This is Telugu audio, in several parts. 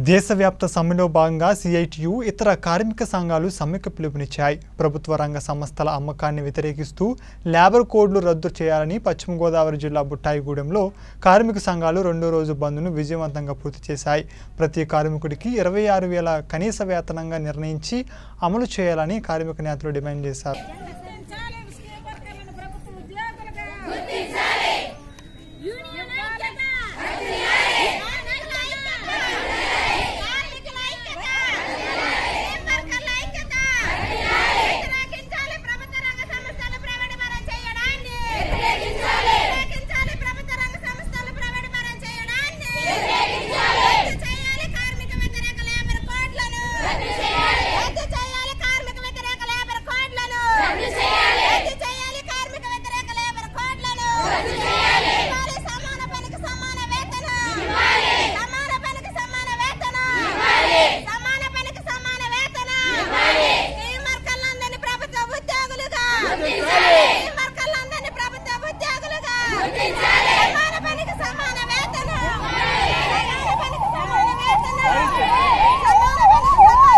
దేశవ్యాప్త సమ్మెలో భాగంగా సిఐటియు ఇతర కార్మిక సంఘాలు సమ్మెకు పిలుపునిచ్చాయి ప్రభుత్వ రంగ సంస్థల అమ్మకాన్ని వ్యతిరేకిస్తూ లేబర్ కోడ్లు రద్దు చేయాలని పశ్చిమ గోదావరి జిల్లా బుట్టాయిగూడెంలో కార్మిక సంఘాలు రెండో రోజు బంద్ను విజయవంతంగా పూర్తి చేశాయి ప్రతి కార్మికుడికి ఇరవై ఆరు వేల కనీస వేతనంగా నిర్ణయించి అమలు చేయాలని కార్మిక నేతలు డిమాండ్ చేశారు గుర్తించాలి ఉస్కే వర్కర్లను ప్రభుత్వ ఉద్యోగులుగా గుర్తించాలి యూనియన్ ఐక్యత కార్మికుల ఐక్యత కార్మికుల ఐక్యత వర్కర్ల ఐక్యత వ్యతిరేకించాలి ప్రభుత్వ రంగ సంస్థలు ప్రైవేట్ పరం చేయడాన్ని వ్యతిరేకించాలి వ్యతిరేకించాలి ప్రభుత్వ రంగ సంస్థలు ప్రైవేట్ పరం చేయడాన్ని వ్యతిరేకించాలి రద్దు చేయాలి కార్మిక వ్యతిరేక లేబర్ కోడ్లను రద్దు చేయాలి రద్దు చేయాలి కార్మిక వ్యతిరేక లేబర్ కోడ్లను రద్దు చేయాలి రద్దు చేయాలి కార్మిక వ్యతిరేక లేబర్ కోడ్లను రద్దు చేయాలి ఇవ్వాలి సమాన పనికి సమాన వేతనం ఇవ్వాలి సమాన పనికి సమాన వేతనం ఇవ్వాలి సమాన పనికి సమాన వేతనం ఇవ్వాలి ఈ వర్కర్లందరినీ ప్రభుత్వ ఉద్యోగులుగా గుర్తించాలి ఈ వర్కర్లందరినీ ప్రభుత్వ ఉద్యోగులుగా గుర్తించాలి సమాన పనికి సమాన వేతనం సమాన పనికి సమాన వేతనం సమాన పనికి సమాన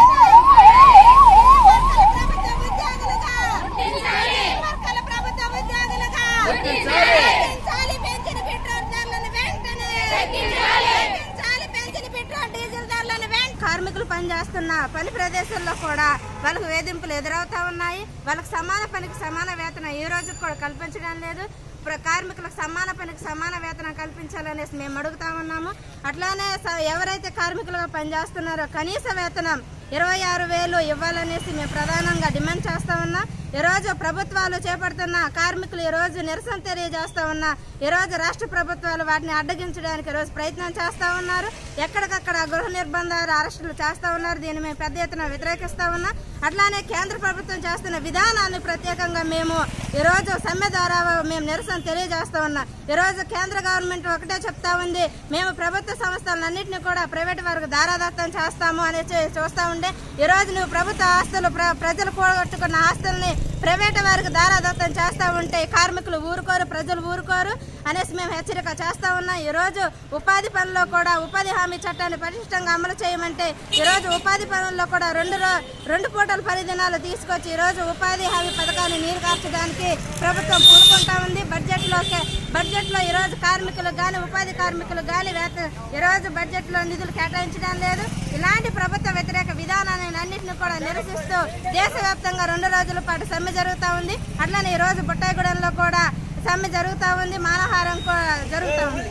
వేతనం వర్కర్ల ప్రభుత్వ ఉద్యోగులుగా గుర్తించాలి వర్కర్ల ప్రభుత్వ ఉద్యోగులుగా గుర్తించాలి పెంచిన పెట్రోల్ ధరలను వెంటనే తగ్గించాలి తగ్గించాలి పెంచిన పెట్రోల్ డీజిల్ ధరలను వెంటనే కార్మికులు పనిచేస్తున్న పని ప్రదేశాల్లో కూడా వాళ్ళకు వేధింపులు ఎదురవుతా ఉన్నాయి వాళ్ళకి సమాన పనికి సమాన వేతనం ఈ రోజు కూడా కల్పించడం లేదు ప్ర- కార్మికులకు సమాన పనికి సమాన వేతనం కల్పించాలనేసి మేము అడుగుతా ఉన్నాము అట్లానే స- ఎవరైతే కార్మికులుగా పనిచేస్తున్నారో కనీస వేతనం ఇరవై ఆరు వేలు ఇవ్వాలనేసి మేము ప్రధానంగా డిమాండ్ చేస్తా ఉన్నాం ఈరోజు ప్రభుత్వాలు చేపడుతున్న కార్మికులు ఈరోజు నిరసన తెలియజేస్తా ఉన్నా ఈరోజు రాష్ట్ర ప్రభుత్వాలు వాటిని అడ్డగించడానికి ఈరోజు ప్రయత్నం చేస్తా ఉన్నారు ఎక్కడికక్కడ గృహ నిర్బంధాలు అరెస్టులు చేస్తా ఉన్నారు దీన్ని మేము పెద్ద ఎత్తున వ్యతిరేకిస్తా ఉన్నాం అట్లానే కేంద్ర ప్రభుత్వం చేస్తున్న విధానాన్ని ప్రత్యేకంగా మేము ఈరోజు సమ్మె ద్వారా మేము నిరసన తెలియజేస్తా ఉన్నాం ఈరోజు కేంద్ర గవర్నమెంట్ ఒకటే చెప్తా ఉంది మేము ప్రభుత్వ సంస్థలన్నింటినీ కూడా ప్రైవేట్ వారికి దారాదత్తం చేస్తాము అనేసి చూస్తా ఉండే ఈరోజు నువ్వు ప్రభుత్వ ఆస్తులు ప్ర- ప్రజలు కూడగొట్టుకున్న ఆస్తుల్ని ప్రైవేట్ వారికి దారాదత్తం చేస్తా ఉంటే కార్మికులు ఊరుకోరు ప్రజలు ఊరుకోరు అనేసి మేము హెచ్చరిక చేస్తా ఉన్నాం ఈరోజు ఉపాధి పనుల్లో కూడా ఉపాధి హామీ చట్టాన్ని పటిష్టంగా అమలు చేయమంటే ఈరోజు ఉపాధి పనుల్లో కూడా రెండు రో- రెండు పూటల పని దినాలు తీసుకొచ్చి ఈరోజు ఉపాధి హామీ పథకాన్ని నీరు కార్చడానికి ప్రభుత్వం పూనుకుంటా ఉంది బడ్జెట్లో బడ్జెట్లో ఈరోజు కార్మికులకు కానీ ఉపాధి కార్మికులకు కానీ వేత ఈరోజు బడ్జెట్లో నిధులు కేటాయించడం లేదు ఇలాంటి ప్రభుత్వ వ్యతిరేక విధానాన్ని అన్నింటిని కూడా నిరసిస్తూ దేశవ్యాప్తంగా రెండు రోజుల పాటు సమ్మె జరుగుతూ ఉంది అట్లనే ఈ రోజు బుట్టాయిగూడెంలో కూడా సమ్మె జరుగుతూ ఉంది మానహారం కూడా జరుగుతూ ఉంది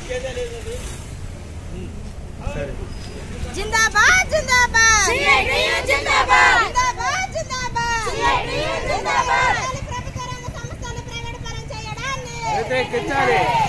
జిందాబాద్ జిందాబాద్ జిందాబాద్ జిందాబాద్ జిందాబాద్ జిందాబాద్ ప్రభుత్వ రంగ సంస్థలు ప్రైవేట్ పరం చేయడాన్ని వ్యతిరేకించాలి